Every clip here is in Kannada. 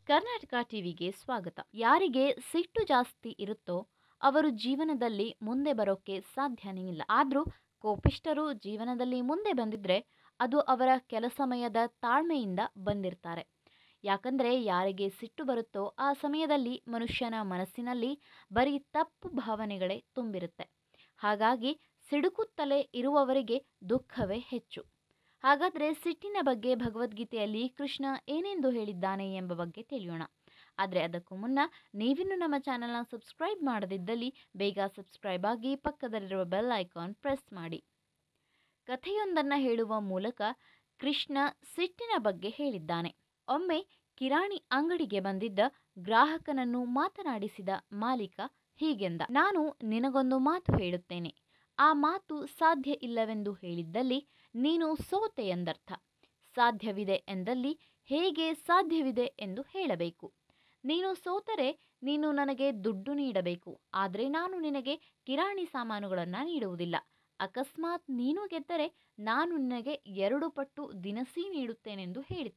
ಕರ್ನಾಟಕ ಟಿವಿಗೆ ಸ್ವಾಗತ ಯಾರಿಗೆ ಸಿಟ್ಟು ಜಾಸ್ತಿ ಇರುತ್ತೋ ಅವರು ಜೀವನದಲ್ಲಿ ಮುಂದೆ ಬರೋಕ್ಕೆ ಸಾಧ್ಯನೇ ಇಲ್ಲ ಆದರೂ ಕೋಪಿಷ್ಟರು ಜೀವನದಲ್ಲಿ ಮುಂದೆ ಬಂದಿದ್ರೆ ಅದು ಅವರ ಕೆಲ ಸಮಯದ ತಾಳ್ಮೆಯಿಂದ ಬಂದಿರ್ತಾರೆ ಯಾಕಂದರೆ ಯಾರಿಗೆ ಸಿಟ್ಟು ಬರುತ್ತೋ ಆ ಸಮಯದಲ್ಲಿ ಮನುಷ್ಯನ ಮನಸ್ಸಿನಲ್ಲಿ ಬರೀ ತಪ್ಪು ಭಾವನೆಗಳೇ ತುಂಬಿರುತ್ತೆ ಹಾಗಾಗಿ ಸಿಡುಕುತ್ತಲೇ ಇರುವವರಿಗೆ ದುಃಖವೇ ಹೆಚ್ಚು ಹಾಗಾದರೆ ಸಿಟ್ಟಿನ ಬಗ್ಗೆ ಭಗವದ್ಗೀತೆಯಲ್ಲಿ ಕೃಷ್ಣ ಏನೆಂದು ಹೇಳಿದ್ದಾನೆ ಎಂಬ ಬಗ್ಗೆ ತಿಳಿಯೋಣ ಆದರೆ ಅದಕ್ಕೂ ಮುನ್ನ ನೀವಿನ್ನೂ ನಮ್ಮ ಚಾನಲ್ನ ಸಬ್ಸ್ಕ್ರೈಬ್ ಮಾಡದಿದ್ದಲ್ಲಿ ಬೇಗ ಸಬ್ಸ್ಕ್ರೈಬ್ ಆಗಿ ಪಕ್ಕದಲ್ಲಿರುವ ಬೆಲ್ ಐಕಾನ್ ಪ್ರೆಸ್ ಮಾಡಿ ಕಥೆಯೊಂದನ್ನು ಹೇಳುವ ಮೂಲಕ ಕೃಷ್ಣ ಸಿಟ್ಟಿನ ಬಗ್ಗೆ ಹೇಳಿದ್ದಾನೆ ಒಮ್ಮೆ ಕಿರಾಣಿ ಅಂಗಡಿಗೆ ಬಂದಿದ್ದ ಗ್ರಾಹಕನನ್ನು ಮಾತನಾಡಿಸಿದ ಮಾಲೀಕ ಹೀಗೆಂದ ನಾನು ನಿನಗೊಂದು ಮಾತು ಹೇಳುತ್ತೇನೆ ಆ ಮಾತು ಸಾಧ್ಯ ಇಲ್ಲವೆಂದು ಹೇಳಿದ್ದಲ್ಲಿ ನೀನು ಸೋತೆ ಎಂದರ್ಥ ಸಾಧ್ಯವಿದೆ ಎಂದಲ್ಲಿ ಹೇಗೆ ಸಾಧ್ಯವಿದೆ ಎಂದು ಹೇಳಬೇಕು ನೀನು ಸೋತರೆ ನೀನು ನನಗೆ ದುಡ್ಡು ನೀಡಬೇಕು ಆದರೆ ನಾನು ನಿನಗೆ ಕಿರಾಣಿ ಸಾಮಾನುಗಳನ್ನು ನೀಡುವುದಿಲ್ಲ ಅಕಸ್ಮಾತ್ ನೀನು ಗೆದ್ದರೆ ನಾನು ನಿನಗೆ ಎರಡು ಪಟ್ಟು ದಿನಸಿ ನೀಡುತ್ತೇನೆಂದು ಹೇಳಿದ್ದ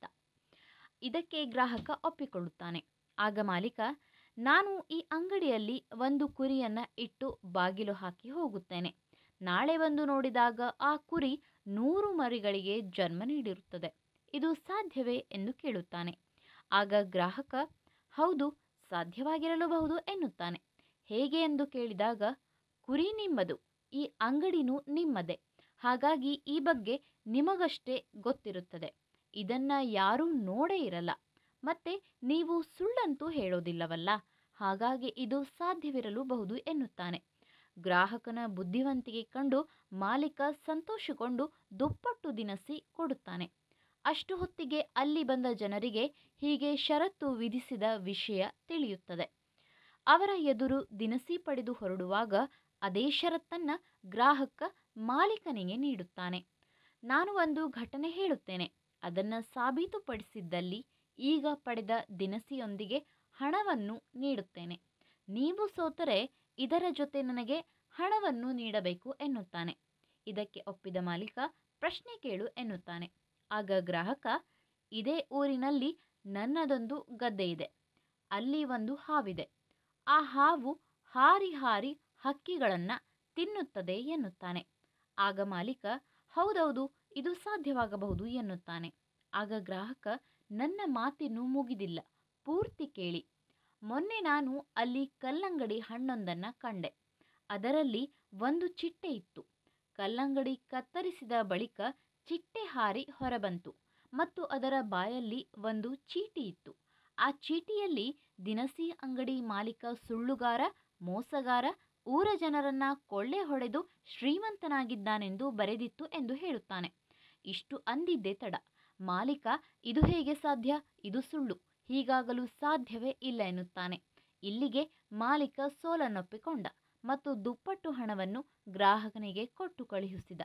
ಇದಕ್ಕೆ ಗ್ರಾಹಕ ಒಪ್ಪಿಕೊಳ್ಳುತ್ತಾನೆ ಆಗ ಮಾಲೀಕ ನಾನು ಈ ಅಂಗಡಿಯಲ್ಲಿ ಒಂದು ಕುರಿಯನ್ನು ಇಟ್ಟು ಬಾಗಿಲು ಹಾಕಿ ಹೋಗುತ್ತೇನೆ ನಾಳೆ ಬಂದು ನೋಡಿದಾಗ ಆ ಕುರಿ ನೂರು ಮರಿಗಳಿಗೆ ಜನ್ಮ ನೀಡಿರುತ್ತದೆ ಇದು ಸಾಧ್ಯವೇ ಎಂದು ಕೇಳುತ್ತಾನೆ ಆಗ ಗ್ರಾಹಕ ಹೌದು ಸಾಧ್ಯವಾಗಿರಲೂಬಹುದು ಎನ್ನುತ್ತಾನೆ ಹೇಗೆ ಎಂದು ಕೇಳಿದಾಗ ಕುರಿ ನಿಮ್ಮದು ಈ ಅಂಗಡಿನೂ ನಿಮ್ಮದೇ ಹಾಗಾಗಿ ಈ ಬಗ್ಗೆ ನಿಮಗಷ್ಟೇ ಗೊತ್ತಿರುತ್ತದೆ ಇದನ್ನ ಯಾರೂ ನೋಡೇ ಇರಲ್ಲ ಮತ್ತೆ ನೀವು ಸುಳ್ಳಂತೂ ಹೇಳೋದಿಲ್ಲವಲ್ಲ ಹಾಗಾಗಿ ಇದು ಸಾಧ್ಯವಿರಲೂಬಹುದು ಎನ್ನುತ್ತಾನೆ ಗ್ರಾಹಕನ ಬುದ್ಧಿವಂತಿಕೆ ಕಂಡು ಮಾಲೀಕ ಸಂತೋಷಗೊಂಡು ದುಪ್ಪಟ್ಟು ದಿನಸಿ ಕೊಡುತ್ತಾನೆ ಅಷ್ಟು ಹೊತ್ತಿಗೆ ಅಲ್ಲಿ ಬಂದ ಜನರಿಗೆ ಹೀಗೆ ಷರತ್ತು ವಿಧಿಸಿದ ವಿಷಯ ತಿಳಿಯುತ್ತದೆ ಅವರ ಎದುರು ದಿನಸಿ ಪಡೆದು ಹೊರಡುವಾಗ ಅದೇ ಷರತ್ತನ್ನು ಗ್ರಾಹಕ ಮಾಲೀಕನಿಗೆ ನೀಡುತ್ತಾನೆ ನಾನು ಒಂದು ಘಟನೆ ಹೇಳುತ್ತೇನೆ ಅದನ್ನು ಸಾಬೀತುಪಡಿಸಿದ್ದಲ್ಲಿ ಈಗ ಪಡೆದ ದಿನಸಿಯೊಂದಿಗೆ ಹಣವನ್ನು ನೀಡುತ್ತೇನೆ ನೀವು ಸೋತರೆ ಇದರ ಜೊತೆ ನನಗೆ ಹಣವನ್ನು ನೀಡಬೇಕು ಎನ್ನುತ್ತಾನೆ ಇದಕ್ಕೆ ಒಪ್ಪಿದ ಮಾಲೀಕ ಪ್ರಶ್ನೆ ಕೇಳು ಎನ್ನುತ್ತಾನೆ ಆಗ ಗ್ರಾಹಕ ಇದೇ ಊರಿನಲ್ಲಿ ನನ್ನದೊಂದು ಗದ್ದೆ ಇದೆ ಅಲ್ಲಿ ಒಂದು ಹಾವಿದೆ ಆ ಹಾವು ಹಾರಿ ಹಾರಿ ಹಕ್ಕಿಗಳನ್ನು ತಿನ್ನುತ್ತದೆ ಎನ್ನುತ್ತಾನೆ ಆಗ ಮಾಲೀಕ ಹೌದೌದು ಇದು ಸಾಧ್ಯವಾಗಬಹುದು ಎನ್ನುತ್ತಾನೆ ಆಗ ಗ್ರಾಹಕ ನನ್ನ ಮಾತಿನ್ನು ಮುಗಿದಿಲ್ಲ ಪೂರ್ತಿ ಕೇಳಿ ಮೊನ್ನೆ ನಾನು ಅಲ್ಲಿ ಕಲ್ಲಂಗಡಿ ಹಣ್ಣೊಂದನ್ನು ಕಂಡೆ ಅದರಲ್ಲಿ ಒಂದು ಚಿಟ್ಟೆ ಇತ್ತು ಕಲ್ಲಂಗಡಿ ಕತ್ತರಿಸಿದ ಬಳಿಕ ಚಿಟ್ಟೆ ಹಾರಿ ಹೊರಬಂತು ಮತ್ತು ಅದರ ಬಾಯಲ್ಲಿ ಒಂದು ಚೀಟಿ ಇತ್ತು ಆ ಚೀಟಿಯಲ್ಲಿ ದಿನಸಿ ಅಂಗಡಿ ಮಾಲೀಕ ಸುಳ್ಳುಗಾರ ಮೋಸಗಾರ ಊರ ಜನರನ್ನ ಕೊಳ್ಳೆ ಹೊಡೆದು ಶ್ರೀಮಂತನಾಗಿದ್ದಾನೆಂದು ಬರೆದಿತ್ತು ಎಂದು ಹೇಳುತ್ತಾನೆ ಇಷ್ಟು ಅಂದಿದ್ದೇ ತಡ ಮಾಲೀಕ ಇದು ಹೇಗೆ ಸಾಧ್ಯ ಇದು ಸುಳ್ಳು ಹೀಗಾಗಲು ಸಾಧ್ಯವೇ ಇಲ್ಲ ಎನ್ನುತ್ತಾನೆ ಇಲ್ಲಿಗೆ ಮಾಲೀಕ ಸೋಲನ್ನೊಪ್ಪಿಕೊಂಡ ಮತ್ತು ದುಪ್ಪಟ್ಟು ಹಣವನ್ನು ಗ್ರಾಹಕನಿಗೆ ಕೊಟ್ಟು ಕಳುಹಿಸಿದ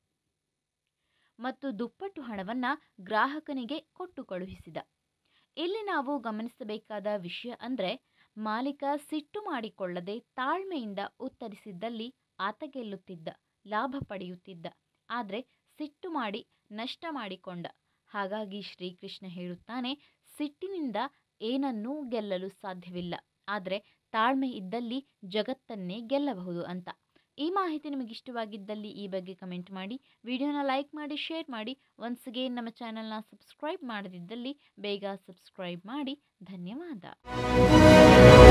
ಮತ್ತು ದುಪ್ಪಟ್ಟು ಹಣವನ್ನು ಗ್ರಾಹಕನಿಗೆ ಕೊಟ್ಟು ಕಳುಹಿಸಿದ ಇಲ್ಲಿ ನಾವು ಗಮನಿಸಬೇಕಾದ ವಿಷಯ ಅಂದರೆ ಮಾಲೀಕ ಸಿಟ್ಟು ಮಾಡಿಕೊಳ್ಳದೆ ತಾಳ್ಮೆಯಿಂದ ಉತ್ತರಿಸಿದ್ದಲ್ಲಿ ಆತ ಗೆಲ್ಲುತ್ತಿದ್ದ ಲಾಭ ಪಡೆಯುತ್ತಿದ್ದ ಆದರೆ ಸಿಟ್ಟು ಮಾಡಿ ನಷ್ಟ ಮಾಡಿಕೊಂಡ ಹಾಗಾಗಿ ಶ್ರೀಕೃಷ್ಣ ಹೇಳುತ್ತಾನೆ ಸಿಟ್ಟಿನಿಂದ ಏನನ್ನೂ ಗೆಲ್ಲಲು ಸಾಧ್ಯವಿಲ್ಲ ಆದರೆ ತಾಳ್ಮೆ ಇದ್ದಲ್ಲಿ ಜಗತ್ತನ್ನೇ ಗೆಲ್ಲಬಹುದು ಅಂತ ಈ ಮಾಹಿತಿ ನಿಮಗೆ ಇಷ್ಟವಾಗಿದ್ದಲ್ಲಿ ಈ ಬಗ್ಗೆ ಕಮೆಂಟ್ ಮಾಡಿ ವಿಡಿಯೋನ ಲೈಕ್ ಮಾಡಿ ಶೇರ್ ಮಾಡಿ ಒನ್ಸ್ ಅಗೇನ್ ನಮ್ಮ ಚಾನಲ್ನ ಸಬ್ಸ್ಕ್ರೈಬ್ ಮಾಡದಿದ್ದಲ್ಲಿ ಬೇಗ ಸಬ್ಸ್ಕ್ರೈಬ್ ಮಾಡಿ ಧನ್ಯವಾದ